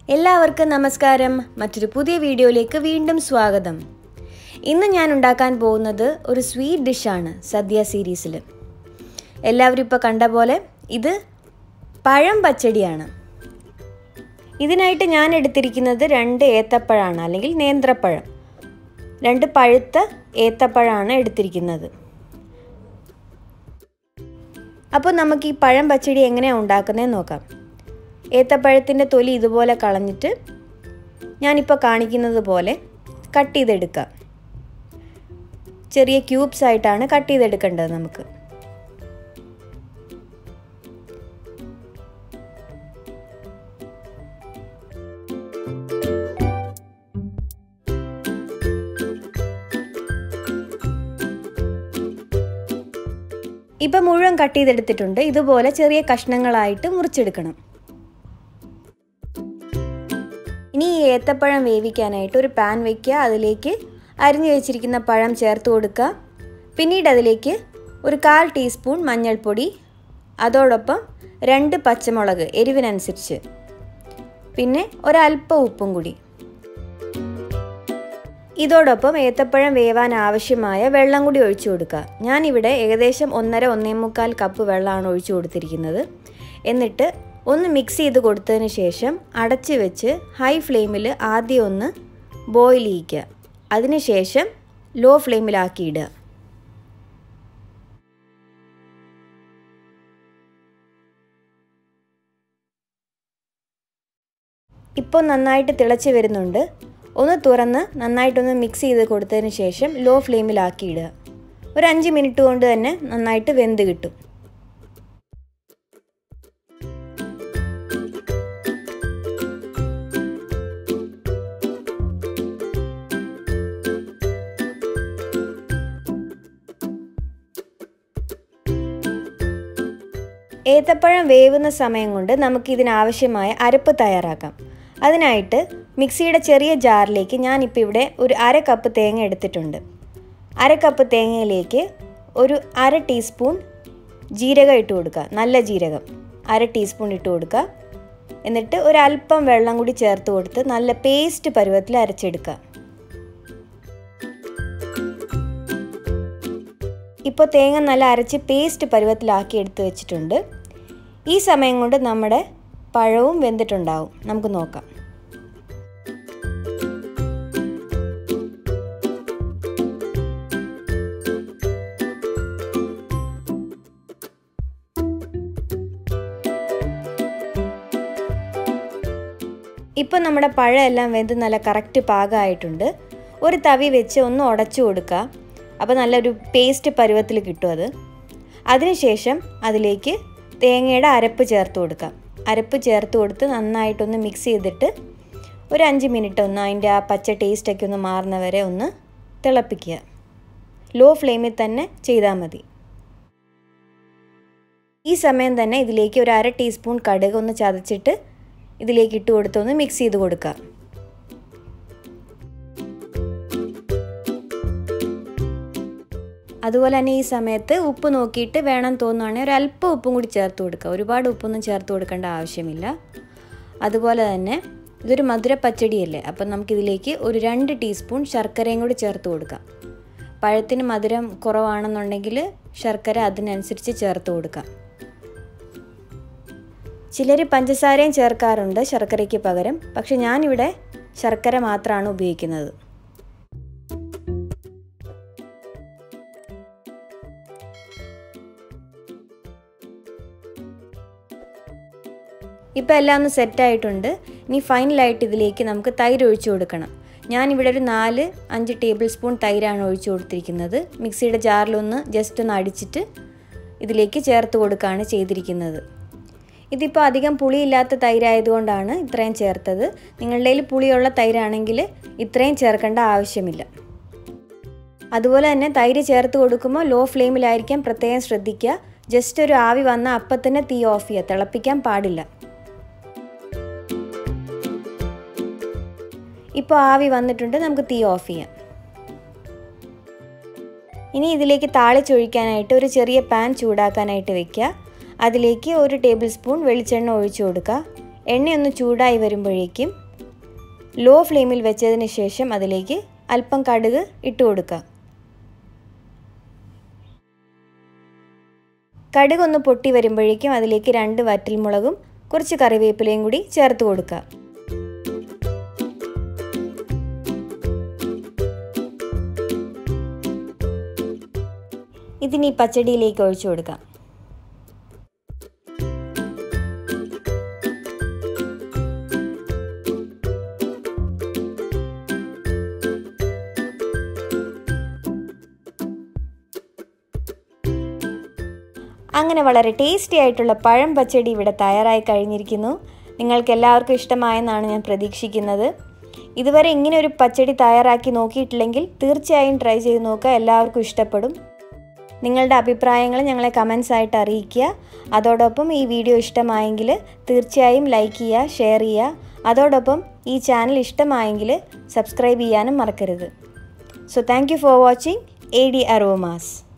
എല്ലാവർക്കും നമസ്കാരം മറ്റൊരു പുതിയ വീഡിയോയിലേക്ക് വീണ്ടും സ്വാഗതം ഇന്ന് ഞാൻ ഉണ്ടാക്കാൻ പോകുന്നത് ഒരു സ്വീറ്റ് ഡിഷാണ് സദ്യ സീരീസിൽ എല്ലാവരും ഇപ്പോൾ കണ്ട പോലെ ഇത് പഴം പച്ചടിയാണ് ഇതിനായിട്ട് ഞാൻ എടുത്തിരിക്കുന്നത് രണ്ട് ഏത്തപ്പഴമാണ് അല്ലെങ്കിൽ നേന്ത്രപ്പഴം രണ്ട് പഴുത്ത ഏത്തപ്പഴമാണ് എടുത്തിരിക്കുന്നത് അപ്പോൾ നമുക്ക് ഈ പഴം പച്ചടി എങ്ങനെയാണ് ഉണ്ടാക്കുന്നതെന്ന് നോക്കാം ഏത്തപ്പഴത്തിൻ്റെ തൊലി ഇതുപോലെ കളഞ്ഞിട്ട് ഞാനിപ്പോൾ കാണിക്കുന്നത് പോലെ കട്ട് ചെയ്തെടുക്കുക ചെറിയ ക്യൂബ്സ് ആയിട്ടാണ് കട്ട് ചെയ്തെടുക്കേണ്ടത് നമുക്ക് ഇപ്പം മുഴുവൻ കട്ട് ചെയ്തെടുത്തിട്ടുണ്ട് ഇതുപോലെ ചെറിയ കഷ്ണങ്ങളായിട്ട് മുറിച്ചെടുക്കണം ഇനി ഈ ഏത്തപ്പഴം വേവിക്കാനായിട്ട് ഒരു പാൻ വയ്ക്കുക അതിലേക്ക് അരിഞ്ഞു വെച്ചിരിക്കുന്ന പഴം ചേർത്ത് കൊടുക്കുക പിന്നീട് അതിലേക്ക് ഒരു കാൽ ടീസ്പൂൺ മഞ്ഞൾപ്പൊടി അതോടൊപ്പം രണ്ട് പച്ചമുളക് എരിവിനനുസരിച്ച് പിന്നെ ഒരല്പം ഉപ്പും കൂടി ഇതോടൊപ്പം ഏത്തപ്പഴം വേവാൻ ആവശ്യമായ വെള്ളം കൂടി ഒഴിച്ചു കൊടുക്കുക ഞാനിവിടെ ഏകദേശം ഒന്നര ഒന്നേ മുക്കാൽ കപ്പ് വെള്ളമാണ് ഒഴിച്ചു കൊടുത്തിരിക്കുന്നത് എന്നിട്ട് ഒന്ന് മിക്സ് ചെയ്ത് കൊടുത്തതിന് ശേഷം അടച്ച് വെച്ച് ഹൈ ഫ്ലെയിമിൽ ആദ്യം ഒന്ന് ബോയിൽ ചെയ്യിക്കുക അതിനുശേഷം ലോ ഫ്ലെയിമിലാക്കി ഇടുക ഇപ്പോൾ നന്നായിട്ട് തിളച്ച് വരുന്നുണ്ട് ഒന്ന് തുറന്ന് നന്നായിട്ടൊന്ന് മിക്സ് ചെയ്ത് കൊടുത്തതിന് ശേഷം ലോ ഫ്ലെയിമിലാക്കി ഇടുക ഒരു അഞ്ച് മിനിറ്റ് കൊണ്ട് തന്നെ നന്നായിട്ട് വെന്ത് കിട്ടും ഏത്തപ്പഴം വേവുന്ന സമയം കൊണ്ട് നമുക്ക് ഇതിനാവശ്യമായ അരപ്പ് തയ്യാറാക്കാം അതിനായിട്ട് മിക്സിയുടെ ചെറിയ ജാറിലേക്ക് ഞാനിപ്പോൾ ഇവിടെ ഒരു അര കപ്പ് തേങ്ങ എടുത്തിട്ടുണ്ട് അര കപ്പ് തേങ്ങയിലേക്ക് ഒരു അര ടീസ്പൂൺ ജീരകം ഇട്ട് കൊടുക്കുക നല്ല ജീരകം അര ടീസ്പൂൺ ഇട്ട് കൊടുക്കുക എന്നിട്ട് ഒരല്പം വെള്ളം കൂടി ചേർത്ത് കൊടുത്ത് നല്ല പേസ്റ്റ് പരുവത്തിൽ അരച്ചെടുക്കുക ഇപ്പോൾ തേങ്ങ നല്ല അരച്ച് പേസ്റ്റ് പരുവത്തിലാക്കി എടുത്ത് വെച്ചിട്ടുണ്ട് ഈ സമയം കൊണ്ട് നമ്മുടെ പഴവും വെന്തിട്ടുണ്ടാവും നമുക്ക് നോക്കാം ഇപ്പം നമ്മുടെ പഴം എല്ലാം വെന്ത് നല്ല കറക്റ്റ് പാകമായിട്ടുണ്ട് ഒരു തവി വെച്ച് ഒന്ന് ഉടച്ചു കൊടുക്കുക അപ്പോൾ നല്ലൊരു പേസ്റ്റ് പരുവത്തിൽ കിട്ടും അത് അതിനുശേഷം അതിലേക്ക് തേങ്ങയുടെ അരപ്പ് ചേർത്ത് കൊടുക്കാം അരപ്പ് ചേർത്ത് കൊടുത്ത് നന്നായിട്ടൊന്ന് മിക്സ് ചെയ്തിട്ട് ഒരു അഞ്ച് മിനിറ്റ് ഒന്ന് അതിൻ്റെ ആ പച്ച ടേസ്റ്റൊക്കെ ഒന്ന് മാറുന്ന വരെ ഒന്ന് തിളപ്പിക്കുക ലോ ഫ്ലെയിമിൽ തന്നെ ചെയ്താൽ മതി ഈ സമയം തന്നെ ഇതിലേക്ക് ഒരു അര ടീസ്പൂൺ കടുക് ഒന്ന് ചതച്ചിട്ട് ഇതിലേക്ക് ഇട്ട് കൊടുത്തൊന്ന് മിക്സ് ചെയ്ത് കൊടുക്കുക അതുപോലെ തന്നെ ഈ സമയത്ത് ഉപ്പ് നോക്കിയിട്ട് വേണം തോന്നുവാണെങ്കിൽ ഒരു അല്പം ഉപ്പും കൂടി ചേർത്ത് കൊടുക്കുക ഒരുപാട് ഉപ്പൊന്നും ചേർത്ത് കൊടുക്കേണ്ട ആവശ്യമില്ല അതുപോലെ തന്നെ ഇതൊരു മധുര പച്ചടിയല്ലേ അപ്പം നമുക്കിതിലേക്ക് ഒരു രണ്ട് ടീസ്പൂൺ ശർക്കരയും കൂടി ചേർത്ത് കൊടുക്കാം പഴത്തിന് മധുരം കുറവാണെന്നുണ്ടെങ്കിൽ ശർക്കര അതിനനുസരിച്ച് ചേർത്ത് കൊടുക്കാം ചിലർ പഞ്ചസാരയും ചേർക്കാറുണ്ട് ശർക്കരയ്ക്ക് പകരം പക്ഷെ ഞാനിവിടെ ശർക്കര മാത്രമാണ് ഉപയോഗിക്കുന്നത് ഇപ്പോൾ എല്ലാം ഒന്ന് സെറ്റായിട്ടുണ്ട് ഇനി ഫൈനലായിട്ട് ഇതിലേക്ക് നമുക്ക് തൈര് ഒഴിച്ചു കൊടുക്കണം ഞാനിവിടെ ഒരു നാല് അഞ്ച് ടേബിൾ സ്പൂൺ തൈരാണ് ഒഴിച്ചു കൊടുത്തിരിക്കുന്നത് മിക്സിയുടെ ജാറിലൊന്ന് ജസ്റ്റ് ഒന്ന് അടിച്ചിട്ട് ഇതിലേക്ക് ചേർത്ത് കൊടുക്കുകയാണ് ചെയ്തിരിക്കുന്നത് ഇതിപ്പോൾ അധികം പുളിയില്ലാത്ത തൈരായതുകൊണ്ടാണ് ഇത്രയും ചേർത്തത് നിങ്ങളുടെ കയ്യിൽ പുളിയുള്ള തൈരാണെങ്കിൽ ഇത്രയും ചേർക്കേണ്ട ആവശ്യമില്ല അതുപോലെ തന്നെ തൈര് ചേർത്ത് കൊടുക്കുമ്പോൾ ലോ ഫ്ലെയിമിലായിരിക്കാൻ പ്രത്യേകം ശ്രദ്ധിക്കുക ജസ്റ്റ് ഒരു ആവി വന്ന അപ്പം തന്നെ തീ ഓഫ് ചെയ്യുക തിളപ്പിക്കാൻ പാടില്ല ഇപ്പോൾ ആവി വന്നിട്ടുണ്ട് നമുക്ക് തീ ഓഫ് ചെയ്യാം ഇനി ഇതിലേക്ക് താളിച്ചൊഴിക്കാനായിട്ട് ഒരു ചെറിയ പാൻ ചൂടാക്കാനായിട്ട് വെക്കുക അതിലേക്ക് ഒരു ടേബിൾ സ്പൂൺ വെളിച്ചെണ്ണ ഒഴിച്ചു കൊടുക്കുക എണ്ണയൊന്ന് ചൂടായി വരുമ്പോഴേക്കും ലോ ഫ്ലെയിമിൽ വെച്ചതിന് ശേഷം അതിലേക്ക് അല്പം കടുക് ഇട്ട് കൊടുക്കുക കടുക് ഒന്ന് പൊട്ടി വരുമ്പോഴേക്കും അതിലേക്ക് രണ്ട് വറ്റൽമുളകും കുറച്ച് കറിവേപ്പിലയും കൂടി ചേർത്ത് കൊടുക്കുക ഇതിനി പച്ചടിയിലേക്ക് ഒഴിച്ചു കൊടുക്കാം അങ്ങനെ വളരെ ടേസ്റ്റി ആയിട്ടുള്ള പഴം പച്ചടി ഇവിടെ തയ്യാറായി കഴിഞ്ഞിരിക്കുന്നു നിങ്ങൾക്ക് എല്ലാവർക്കും ഇഷ്ടമായെന്നാണ് ഞാൻ പ്രതീക്ഷിക്കുന്നത് ഇതുവരെ ഇങ്ങനെ ഒരു പച്ചടി തയ്യാറാക്കി നോക്കിയിട്ടില്ലെങ്കിൽ തീർച്ചയായും ട്രൈ ചെയ്ത് നോക്കുക എല്ലാവർക്കും ഇഷ്ടപ്പെടും നിങ്ങളുടെ അഭിപ്രായങ്ങൾ ഞങ്ങളെ കമൻസ് ആയിട്ട് അറിയിക്കുക അതോടൊപ്പം ഈ വീഡിയോ ഇഷ്ടമായെങ്കിൽ തീർച്ചയായും ലൈക്ക് ചെയ്യുക ഷെയർ ചെയ്യുക അതോടൊപ്പം ഈ ചാനൽ ഇഷ്ടമായെങ്കിൽ സബ്സ്ക്രൈബ് ചെയ്യാനും മറക്കരുത് so thank you for watching A D അറോമാസ്